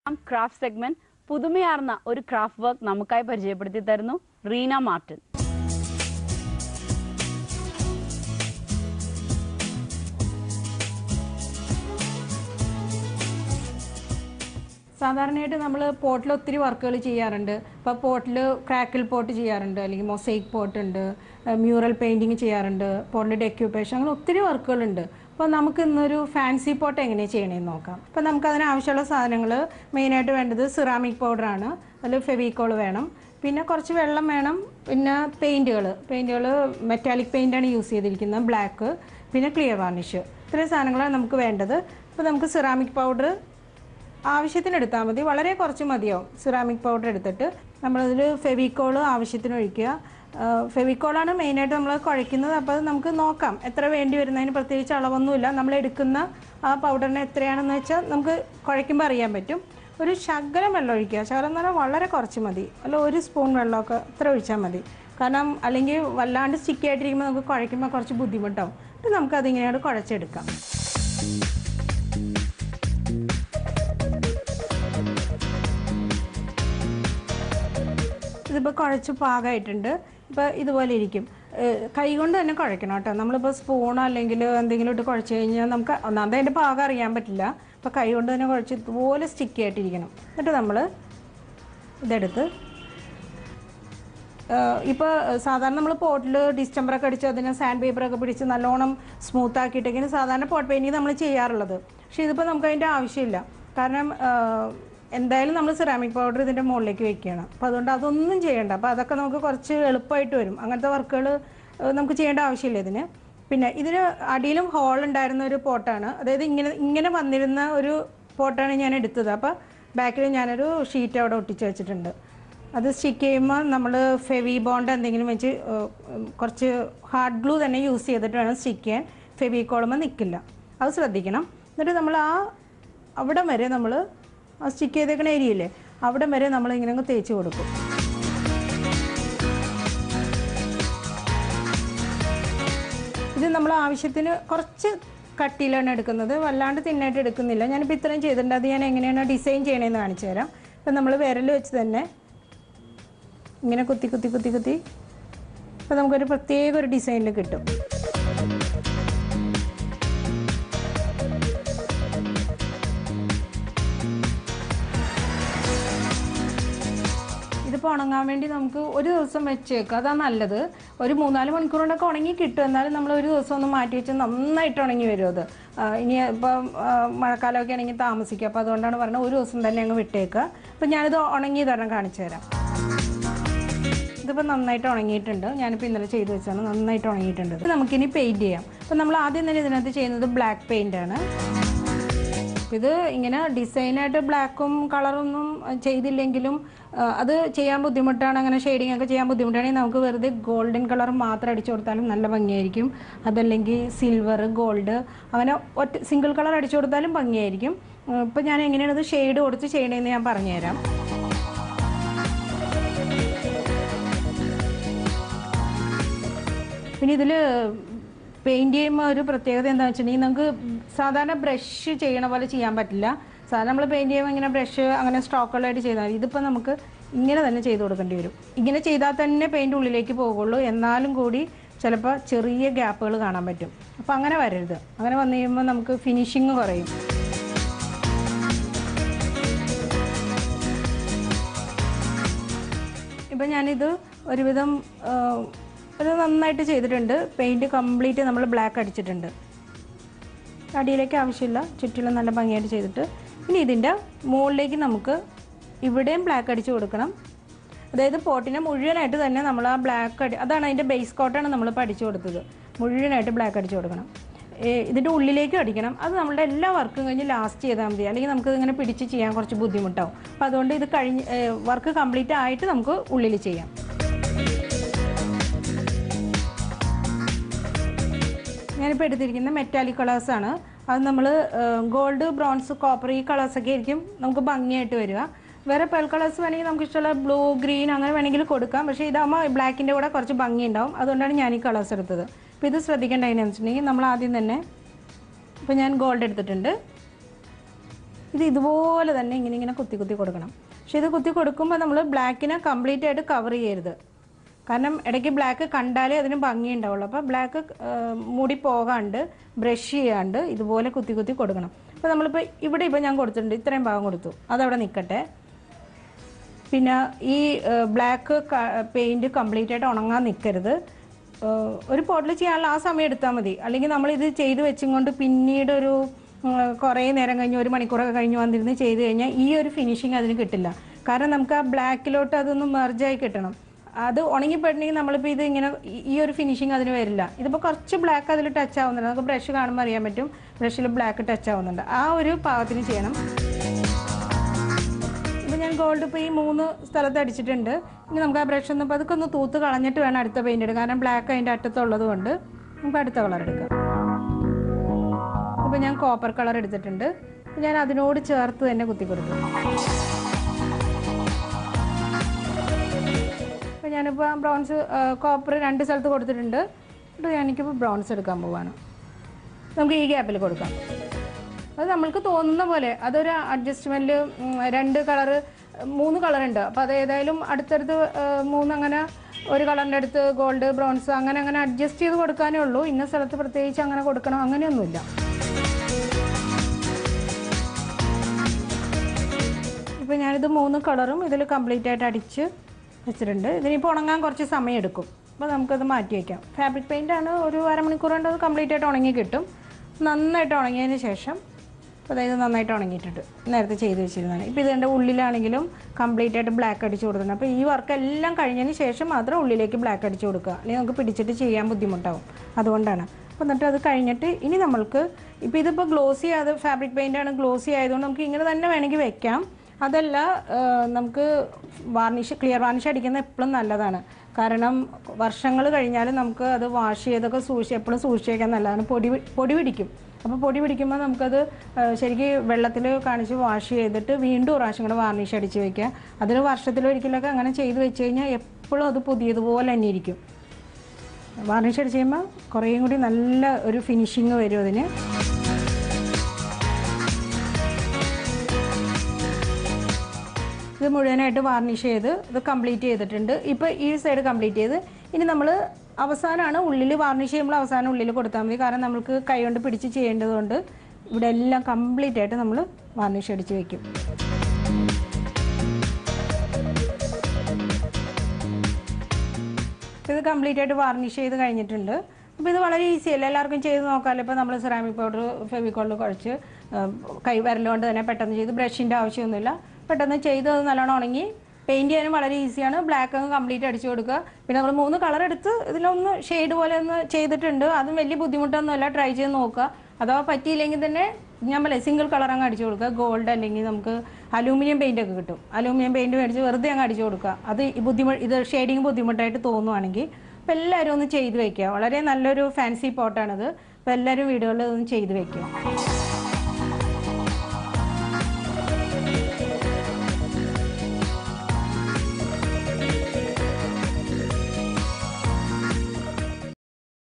craft segment പുതുമയാർന്ന ഒരു craft work നമുക്കായി പരിചയപ്പെടുത്തി തരുന്നു റീന മാർട്ടിൻ സാധാരണയായിട്ട് നമ്മൾ പോട്ടിൽ ഒത്തിരി വർക്കുകൾ ചെയ്യാറുണ്ട് ഇപ്പോൾ പോട്ടിൽ ക്രാക്കിൾ പോട്ട് ചെയ്യാറുണ്ട് അല്ലെങ്കിൽ മൊസൈക്ക് പോട്ട് ഉണ്ട് മ്യൂറൽ പെയിൻറ്റിങ് ചെയ്യാറുണ്ട് പോട്ടിൽ ഡെക്യൂപ്പേഷൻ അങ്ങനെ ഒത്തിരി വർക്കുകളുണ്ട് അപ്പോൾ നമുക്ക് ഇന്നൊരു ഫാൻസി പോട്ട് എങ്ങനെയാണ് ചെയ്യണമെന്ന് നോക്കാം അപ്പോൾ നമുക്ക് അതിന് ആവശ്യമുള്ള സാധനങ്ങൾ മെയിനായിട്ട് വേണ്ടത് സിറാമിക് പൗഡറാണ് അതിൽ ഫെവിക്കോൾ വേണം പിന്നെ കുറച്ച് വെള്ളം വേണം പിന്നെ പെയിൻറ്റുകൾ പെയിൻറ്റുകൾ മെറ്റാലിക് പെയിൻ്റാണ് യൂസ് ചെയ്തിരിക്കുന്നത് ബ്ലാക്ക് പിന്നെ ക്ലിയർ വാർണിഷ് ഇത്രയും സാധനങ്ങളാണ് നമുക്ക് വേണ്ടത് അപ്പോൾ നമുക്ക് സിറാമിക് പൗഡർ ആവശ്യത്തിന് എടുത്താൽ മതി വളരെ കുറച്ച് മതിയാവും സിറാമിക് പൗഡർ എടുത്തിട്ട് നമ്മളതിൽ ഫെവിക്കോൾ ആവശ്യത്തിന് ഒഴിക്കുക ഫെവിക്കോളാണ് മെയിനായിട്ട് നമ്മൾ കുഴയ്ക്കുന്നത് അപ്പോൾ അത് നമുക്ക് നോക്കാം എത്ര വേണ്ടി വരുന്നതിന് പ്രത്യേകിച്ച് അളവൊന്നുമില്ല നമ്മൾ എടുക്കുന്ന ആ പൗഡറിന് എത്രയാണെന്ന് വെച്ചാൽ നമുക്ക് കുഴയ്ക്കുമ്പോൾ അറിയാൻ പറ്റും ഒരു ശകലം വെള്ളം ഒഴിക്കുക ശകലം എന്ന് പറഞ്ഞാൽ വളരെ കുറച്ച് മതി അല്ല ഒരു സ്പൂൺ വെള്ളമൊക്കെ ഇത്ര ഒഴിച്ചാൽ മതി കാരണം അല്ലെങ്കിൽ വല്ലാണ്ട് സ്റ്റിക്കി ആയിട്ടിരിക്കുമ്പോൾ നമുക്ക് കുഴയ്ക്കുമ്പോൾ കുറച്ച് ബുദ്ധിമുട്ടാവും എന്നിട്ട് നമുക്കതിങ്ങനെയാണ് കുഴച്ചെടുക്കാം ഇതിപ്പോൾ കുഴച്ച് പാകമായിട്ടുണ്ട് ഇപ്പോൾ ഇതുപോലെ ഇരിക്കും ഏഹ് കൈ കൊണ്ട് തന്നെ കുഴക്കണം കേട്ടോ നമ്മളിപ്പോൾ സ്പൂണോ അല്ലെങ്കിൽ എന്തെങ്കിലും ഇട്ട് കുഴച്ച് കഴിഞ്ഞാൽ നമുക്ക് ഒന്നാമത് അതിൻ്റെ പാകം അറിയാൻ പറ്റില്ല അപ്പോൾ കൈ കൊണ്ട് തന്നെ കുഴച്ച് ഇതുപോലെ സ്റ്റിക്കി ആയിട്ടിരിക്കണം എന്നിട്ട് നമ്മൾ ഇതെടുത്ത് ഇപ്പോൾ സാധാരണ നമ്മൾ പോട്ടിൽ ഡിസ്റ്റംബറൊക്കെ അടിച്ച് അതിന് സാൻഡ് പേപ്പറൊക്കെ പിടിച്ച് നല്ലോണം സ്മൂത്ത് ആക്കിയിട്ടൊക്കെയാണ് സാധാരണ പോട്ട് പെയിൻറ്റിങ് നമ്മൾ ചെയ്യാറുള്ളത് പക്ഷേ ഇതിപ്പോൾ നമുക്ക് അതിൻ്റെ ആവശ്യമില്ല കാരണം ഏഹ്, എന്തായാലും നമ്മൾ സിറാമിക് പൗഡർ ഇതിൻ്റെ മുകളിലേക്ക് വെക്കുകയാണ് അപ്പോൾ അതുകൊണ്ട് അതൊന്നും ചെയ്യണ്ട അപ്പോൾ അതൊക്കെ നമുക്ക് കുറച്ച് എളുപ്പമായിട്ട് വരും അങ്ങനത്തെ വർക്കുകൾ നമുക്ക് ചെയ്യേണ്ട ആവശ്യമില്ല ഇതിന് പിന്നെ ഇതിന് അടിയിലും ഹോൾ ഉണ്ടായിരുന്ന ഒരു പോട്ടാണ് അതായത് ഇങ്ങനെ ഇങ്ങനെ വന്നിരുന്ന ഒരു പോട്ടാണ് ഞാൻ എടുത്തത് അപ്പോൾ ബാക്കിൽ ഞാനൊരു ഷീറ്റ് അവിടെ ഒട്ടിച്ച് വെച്ചിട്ടുണ്ട് അത് സ്റ്റിക്ക് ചെയ്യുമ്പോൾ നമ്മൾ ഫെവി ബോണ്ട് എന്തെങ്കിലും വെച്ച് ഏഹ്, ഉം, കുറച്ച് ഹാർഡ് ഗ്ലൂ തന്നെ യൂസ് ചെയ്തിട്ട് വേണം സ്റ്റിക്ക് ചെയ്യാൻ ഫെവിക്കോളുമ്പോൾ നിൽക്കില്ല അത് ശ്രദ്ധിക്കണം എന്നിട്ട് നമ്മൾ ആ അവിടം വരെ നമ്മൾ ആ സ്റ്റിക്ക് ചെയ്തേക്കണ ഏരിയയില്ലേ അവിടം വരെ നമ്മൾ ഇങ്ങനെ അങ്ങ് തേച്ച് കൊടുക്കും ഇത് നമ്മൾ ആവശ്യത്തിന് കുറച്ച് കട്ടിയിലാണ് എടുക്കുന്നത് വല്ലാണ്ട് തിന്നായിട്ട് എടുക്കുന്നില്ല ഞാനിപ്പോൾ ഇത്രയും ചെയ്തിട്ടുണ്ട് അത് ഞാൻ എങ്ങനെയാണ് ഡിസൈൻ ചെയ്യണമെന്ന് കാണിച്ചു തരാം ഇപ്പം നമ്മൾ വിരൽ വെച്ച് തന്നെ ഇങ്ങനെ കുത്തി കുത്തി കുത്തി കുത്തി അപ്പോൾ നമുക്കൊരു പ്രത്യേക ഒരു ഡിസൈനിൽ കിട്ടും ഇതിപ്പോൾ ഉണങ്ങാൻ വേണ്ടി നമുക്ക് ഒരു ദിവസം വെച്ചേക്കാം അതാ നല്ലത് ഒരു മൂന്നാല് മണിക്കൂർ കൊണ്ടൊക്കെ ഉണങ്ങി കിട്ടും എന്നാലും നമ്മൾ ഒരു ദിവസം ഒന്ന് മാറ്റി വെച്ച് നന്നായിട്ട് ഉണങ്ങി വരും അത് ആ, ഇനി ഇപ്പം ആ, മഴക്കാലമൊക്കെ ആണെങ്കിൽ താമസിക്കുക അപ്പോൾ അതുകൊണ്ടാണ് പറഞ്ഞത് ഒരു ദിവസം തന്നെ അങ്ങ് വിട്ടേക്കുക അപ്പം ഞാനിത് ഉണങ്ങി തരണം കാണിച്ചു തരാം ഇതിപ്പോൾ നന്നായിട്ട് ഉണങ്ങിയിട്ടുണ്ട് ഞാനിപ്പോൾ ഇന്നലെ ചെയ്ത് വെച്ചാണ് നന്നായിട്ട് ഉണങ്ങിയിട്ടുണ്ട് ഇത് നമുക്കിനി പെയിൻറ്റ് ചെയ്യാം അപ്പം നമ്മൾ ആദ്യം തന്നെ ഇതിനകത്ത് ചെയ്യുന്നത് ബ്ലാക്ക് പെയിൻ്റ് ആണ് ഇത് ഇങ്ങനെ ഡിസൈനായിട്ട് ബ്ലാക്കും കളറൊന്നും ചെയ്തില്ലെങ്കിലും ആ, അത് ചെയ്യാൻ ബുദ്ധിമുട്ടാണ് അങ്ങനെ ഷെയ്ഡിങ് ഒക്കെ ചെയ്യാൻ ബുദ്ധിമുട്ടാണെങ്കിൽ നമുക്ക് വെറുതെ ഗോൾഡൻ കളർ മാത്രം അടിച്ചു കൊടുത്താലും നല്ല ഭംഗിയായിരിക്കും അതല്ലെങ്കിൽ സിൽവർ ഗോൾഡ് അങ്ങനെ ഒറ്റ സിംഗിൾ കളർ അടിച്ചു കൊടുത്താലും ഭംഗിയായിരിക്കും ഇപ്പം ഞാൻ എങ്ങനെയാണ് ഇത് ഷെയ്ഡ് കൊടുത്ത് ചെയ്യണമെന്ന് ഞാൻ പറഞ്ഞുതരാം പിന്നെ ഇതിൽ പെയിൻറ് ചെയ്യുമ്പോൾ ഒരു പ്രത്യേകത എന്താണെന്ന് വെച്ചിട്ടുണ്ടെങ്കിൽ നമുക്ക് സാധാരണ ബ്രഷ് ചെയ്യണ പോലെ ചെയ്യാൻ പറ്റില്ല സാധാരണ നമ്മൾ പെയിൻറ് ചെയ്യുമ്പോൾ ഇങ്ങനെ ബ്രഷ് അങ്ങനെ സ്ട്രോക്കുകളായിട്ട് ചെയ്താൽ മതി ഇതിപ്പോൾ നമുക്ക് ഇങ്ങനെ തന്നെ ചെയ്ത് കൊടുക്കേണ്ടി വരും ഇങ്ങനെ ചെയ്താൽ തന്നെ പെയിൻറ് ഉള്ളിലേക്ക് പോകുള്ളൂ എന്നാലും കൂടി ചിലപ്പോൾ ചെറിയ ഗ്യാപ്പുകൾ കാണാൻ പറ്റും അപ്പോൾ അങ്ങനെ വരരുത് അങ്ങനെ വന്നു കഴിയുമ്പോൾ നമുക്ക് ഫിനിഷിങ് കുറയും ഇപ്പം ഞാനിത് ഒരുവിധം ആ, ഒരു നന്നായിട്ട് ചെയ്തിട്ടുണ്ട് പെയിൻറ് കംപ്ലീറ്റ് നമ്മൾ ബ്ലാക്ക് അടിച്ചിട്ടുണ്ട് അടിയിലേക്ക് ആവശ്യമില്ല ചുറ്റിലും നല്ല ഭംഗിയായിട്ട് ചെയ്തിട്ട് ഇനി ഇതിൻ്റെ മുകളിലേക്ക് നമുക്ക് ഇവിടെയും ബ്ലാക്ക് അടിച്ച് കൊടുക്കണം അതായത് പോട്ടിനെ മുഴുവനായിട്ട് തന്നെ നമ്മൾ ആ ബ്ലാക്ക് അടി അതാണ് അതിൻ്റെ ബേസ് കോട്ടാണ് നമ്മളിപ്പോൾ അടിച്ചു കൊടുത്തത് മുഴുവനായിട്ട് ബ്ലാക്ക് അടിച്ച് കൊടുക്കണം ഏ, ഇതിൻ്റെ ഉള്ളിലേക്കും അടിക്കണം അത് നമ്മളുടെ എല്ലാ വർക്കും കഴിഞ്ഞ് ലാസ്റ്റ് ചെയ്താൽ മതി അല്ലെങ്കിൽ നമുക്ക് ഇങ്ങനെ പിടിച്ച് ചെയ്യാൻ കുറച്ച് ബുദ്ധിമുട്ടാവും അപ്പോൾ അതുകൊണ്ട് ഇത് കഴിഞ്ഞ് വർക്ക് കംപ്ലീറ്റ് ആയിട്ട് നമുക്ക് ഉള്ളിൽ ചെയ്യാം ഞാനിപ്പോൾ എടുത്തിരിക്കുന്ന മെറ്റാലിക് കളേഴ്സാണ് അത് നമ്മൾ ഗോൾഡ് ബ്രോൺസ് കോപ്പർ ഈ കളേഴ്സൊക്കെ ആയിരിക്കും നമുക്ക് ഭംഗിയായിട്ട് വരിക വേറെ പേൾ കളേഴ്സ് വേണമെങ്കിൽ നമുക്ക് ഇഷ്ടമുള്ള ബ്ലൂ ഗ്രീൻ അങ്ങനെ വേണമെങ്കിൽ കൊടുക്കാം പക്ഷേ ഇതാകുമ്പോൾ ബ്ലാക്കിൻ്റെ കൂടെ കുറച്ച് ഭംഗി ഉണ്ടാവും അതുകൊണ്ടാണ് ഞാൻ ഈ കളേഴ്സ് എടുത്തത് അപ്പോൾ ഇത് ശ്രദ്ധിക്കേണ്ട അതിനെന്ന് വെച്ചിട്ടുണ്ടെങ്കിൽ നമ്മൾ ആദ്യം തന്നെ ഇപ്പോൾ ഞാൻ ഗോൾഡ് എടുത്തിട്ടുണ്ട് ഇത് ഇതുപോലെ തന്നെ ഇങ്ങനെ ഇങ്ങനെ കുത്തി കുത്തി കൊടുക്കണം പക്ഷെ ഇത് കുത്തി കൊടുക്കുമ്പോൾ നമ്മൾ ബ്ലാക്കിനെ കംപ്ലീറ്റ് ആയിട്ട് കവർ ചെയ്യരുത് കാരണം ഇടയ്ക്ക് ബ്ലാക്ക് കണ്ടാലേ അതിന് ഭംഗി ഉണ്ടാവുള്ളൂ അപ്പോൾ ബ്ലാക്ക് മൂടി പോകാണ്ട് ബ്രഷ് ചെയ്യാണ്ട് ഇതുപോലെ കുത്തി കുത്തി കൊടുക്കണം അപ്പോൾ നമ്മളിപ്പോൾ ഇവിടെ ഇപ്പോൾ ഞാൻ കൊടുത്തിട്ടുണ്ട് ഇത്രയും ഭാഗം കൊടുത്തു അതവിടെ നിൽക്കട്ടെ പിന്നെ ഈ ബ്ലാക്ക് പെയിൻറ് കംപ്ലീറ്റ് ആയിട്ട് ഉണങ്ങാൻ നിൽക്കരുത് ഏഹ് ഒരു പോട്ടിൽ ചെയ്യാനുള്ള ആ സമയം എടുത്താൽ മതി അല്ലെങ്കിൽ നമ്മൾ ഇത് ചെയ്ത് വെച്ചും കൊണ്ട് പിന്നീട് ഒരു ഉം, കുറേ നേരം കഴിഞ്ഞ് ഒരു മണിക്കൂറൊക്കെ കഴിഞ്ഞ് വന്നിരുന്ന് ചെയ്ത് കഴിഞ്ഞാൽ ഈ ഒരു ഫിനിഷിങ് അതിന് കിട്ടില്ല കാരണം നമുക്ക് ആ ബ്ലാക്കിലോട്ട് അതൊന്ന് മെർജായി കിട്ടണം അത് ഉണങ്ങിപ്പെടണമെങ്കിൽ നമ്മളിപ്പോൾ ഇത് ഇങ്ങനെ ഈ- ഈ ഒരു ഫിനിഷിങ് അതിന് വരില്ല ഇതിപ്പോൾ കുറച്ച് ബ്ലാക്ക് അതിൽ ടച്ച് ആവുന്നുണ്ട് നമുക്ക് ബ്രഷ് കാണുമ്പോൾ അറിയാൻ പറ്റും ബ്രഷിൽ ബ്ലാക്ക് ടച്ച് ആവുന്നുണ്ട് ആ ഒരു പാകത്തിന് ചെയ്യണം ഇപ്പം ഞാൻ ഗോൾഡ് ഇപ്പോൾ ഈ മൂന്ന് സ്ഥലത്ത് അടിച്ചിട്ടുണ്ട് ഇനി നമുക്ക് ആ ബ്രഷ് ഒന്ന് പതുക്കെ ഒന്ന് തൂത്ത് കളഞ്ഞിട്ട് വേണം അടുത്ത പെയിന്റ് എടുക്കാൻ കാരണം ബ്ലാക്ക് അതിൻ്റെ അറ്റത്തുള്ളത് കൊണ്ട് നമുക്ക് അടുത്ത കളർ എടുക്കാം ഇപ്പോൾ ഞാൻ കോപ്പർ കളർ എടുത്തിട്ടുണ്ട് ഞാൻ അതിനോട് ചേർത്ത് തന്നെ കുത്തി കൊടുക്കും അപ്പോൾ ഞാനിപ്പോൾ ബ്രോൺസ് കോപ്പർ രണ്ട് സ്ഥലത്ത് കൊടുത്തിട്ടുണ്ട് എന്നിട്ട് ഞാനിപ്പോൾ ബ്രോൺസ് എടുക്കാൻ പോവാണ് നമുക്ക് ഈ ഗ്യാപ്പിൽ കൊടുക്കാം അത് നമ്മൾക്ക് തോന്നുന്ന പോലെ അതൊരു അഡ്ജസ്റ്റ്മെൻറ്റ് രണ്ട് കളറ് മൂന്ന് കളറുണ്ട് അപ്പോൾ അത് ഏതായാലും അടുത്തടുത്ത് ആ, മൂന്ന് അങ്ങനെ ഒരു കളറിൻ്റെ അടുത്ത് ഗോൾഡ് ബ്രോൺസ് അങ്ങനെ അങ്ങനെ അഡ്ജസ്റ്റ് ചെയ്ത് കൊടുക്കാനേ ഉള്ളൂ ഇന്ന സ്ഥലത്ത് പ്രത്യേകിച്ച് അങ്ങനെ കൊടുക്കണം അങ്ങനെയൊന്നുമില്ല ഇപ്പോൾ ഞാനിത് മൂന്ന് കളറും ഇതിൽ കംപ്ലീറ്റ് ആയിട്ട് അടിച്ച് വെച്ചിട്ടുണ്ട് ഇതിനിപ്പോൾ ഉണങ്ങാൻ കുറച്ച് സമയം എടുക്കും അപ്പോൾ നമുക്കത് മാറ്റി വയ്ക്കാം ഫാബ്രിക് പെയിൻ്റ് ആണ് ഒരു അരമണിക്കൂർ കൊണ്ട് അത് കംപ്ലീറ്റ് ആയിട്ട് ഉണങ്ങി കിട്ടും നന്നായിട്ട് ഉണങ്ങിയതിന് ശേഷം അപ്പോൾ അതായത് നന്നായിട്ട് ഉണങ്ങിയിട്ടുണ്ട് നേരത്തെ ചെയ്ത് വെച്ചിരുന്നതാണ് ഇപ്പോൾ ഇതിൻ്റെ ഉള്ളിലാണെങ്കിലും കംപ്ലീറ്റ് ആയിട്ട് ബ്ലാക്ക് അടിച്ച് കൊടുത്തിട്ടുണ്ട് അപ്പോൾ ഈ വർക്ക് എല്ലാം കഴിഞ്ഞതിന് ശേഷം മാത്രം ഉള്ളിലേക്ക് ബ്ലാക്ക് അടിച്ച് കൊടുക്കുക അല്ലെങ്കിൽ നമുക്ക് പിടിച്ചിട്ട് ചെയ്യാൻ ബുദ്ധിമുട്ടാവും അതുകൊണ്ടാണ് അപ്പോൾ എന്നിട്ട് അത് കഴിഞ്ഞിട്ട് ഇനി നമ്മൾക്ക് ഇപ്പോൾ ഇതിപ്പോൾ ഗ്ലോസി ആയത് ഫാബ്രിക് പെയിൻ്റ് ആണ് ഗ്ലോസി ആയതുകൊണ്ട് നമുക്ക് ഇങ്ങനെ തന്നെ വേണമെങ്കിൽ വെക്കാം അതല്ല ആ, നമുക്ക് വാർണിഷ് ക്ലിയർ വാർണിഷ് അടിക്കുന്നത് എപ്പോഴും നല്ലതാണ് കാരണം വർഷങ്ങൾ കഴിഞ്ഞാലും നമുക്ക് അത് വാഷ് ചെയ്തൊക്കെ സൂക്ഷിച്ച് എപ്പോഴും സൂക്ഷിച്ച് വയ്ക്കാൻ നല്ലതാണ് പൊടി പി- പൊടി പിടിക്കും അപ്പോൾ പൊടി പിടിക്കുമ്പോൾ നമുക്കത് ആ, ശരിക്കും വെള്ളത്തിൽ കാണിച്ച് വാഷ് ചെയ്തിട്ട് വീണ്ടും ഒരു പ്രാവശ്യം കൂടെ വാർണിഷ് അടിച്ച് വയ്ക്കുക അതിന് വർഷത്തിലൊരിക്കലൊക്കെ അങ്ങനെ ചെയ്ത് വെച്ച് കഴിഞ്ഞാൽ എപ്പോഴും അത് പുതിയതുപോലെ തന്നെ ഇരിക്കും വാർണിഷ് അടിച്ച് കഴിയുമ്പോൾ കുറേയും കൂടി നല്ല ഒരു ഫിനിഷിങ് വരും അതിന് ഇത് മുഴുവനായിട്ട് വാർണിഷ് ചെയ്ത് ഇത് കംപ്ലീറ്റ് ചെയ്തിട്ടുണ്ട് ഇപ്പോൾ ഈ സൈഡ് കംപ്ലീറ്റ് ചെയ്ത് ഇനി നമ്മൾ അവസാനമാണ് ഉള്ളിൽ വാർണിഷ് ചെയ്യുമ്പോൾ അവസാനം ഉള്ളിൽ കൊടുത്താൽ മതി കാരണം നമുക്ക് കൈ കൊണ്ട് പിടിച്ച് ചെയ്യേണ്ടതുകൊണ്ട് ഇവിടെ എല്ലാം കംപ്ലീറ്റ് ആയിട്ട് നമ്മൾ വാർണിഷ് അടിച്ച് വെക്കും ഇത് കംപ്ലീറ്റ് ആയിട്ട് വാർണിഷ് ചെയ്ത് കഴിഞ്ഞിട്ടുണ്ട് അപ്പോൾ ഇത് വളരെ ഈസി അല്ല എല്ലാവർക്കും ചെയ്ത് നോക്കാമല്ലോ ഇപ്പോൾ നമ്മൾ സെറാമിക് പൗഡർ ഫെവിക്കോളിൽ കുഴച്ച് ആ, കൈ വിരലുകൊണ്ട് തന്നെ പെട്ടെന്ന് ചെയ്ത് ബ്രഷിൻ്റെ ആവശ്യമൊന്നുമില്ല പെട്ടെന്ന് ചെയ്ത് അത് നല്ലോണം ഉണങ്ങി പെയിൻറ് ചെയ്യാനും വളരെ ഈസിയാണ് ബ്ലാക്ക് അങ്ങ് കംപ്ലീറ്റ് അടിച്ചു കൊടുക്കുക പിന്നെ നമ്മൾ മൂന്ന് കളർ എടുത്ത് ഇതിലൊന്ന് ഷെയ്ഡ് പോലെ ഒന്ന് ചെയ്തിട്ടുണ്ട് അതും വലിയ ബുദ്ധിമുട്ടൊന്നുമല്ല ട്രൈ ചെയ്ത് നോക്കുക അഥവാ പറ്റിയില്ലെങ്കിൽ തന്നെ ഞാൻ പറയാം സിംഗിൾ കളർ അങ്ങ് അടിച്ചു കൊടുക്കുക ഗോൾഡ് അല്ലെങ്കിൽ നമുക്ക് അലൂമിനിയം പെയിൻ്റ് ഒക്കെ കിട്ടും അലൂമിനിയം പെയിൻറ് മേടിച്ച് വെറുതെ അങ്ങ് അടിച്ചു കൊടുക്കുക അത് ഈ ബുദ്ധിമുട്ട് ഇത് ഷെയ്ഡിങ് ബുദ്ധിമുട്ടായിട്ട് തോന്നുവാണെങ്കിൽ അപ്പോൾ എല്ലാവരും ഒന്ന് ചെയ്ത് വെക്കുക വളരെ നല്ലൊരു ഫാൻസി പോട്ടാണിത് അപ്പോൾ എല്ലാവരും വീടുകളിൽ ഒന്ന് ചെയ്ത് വെക്കുക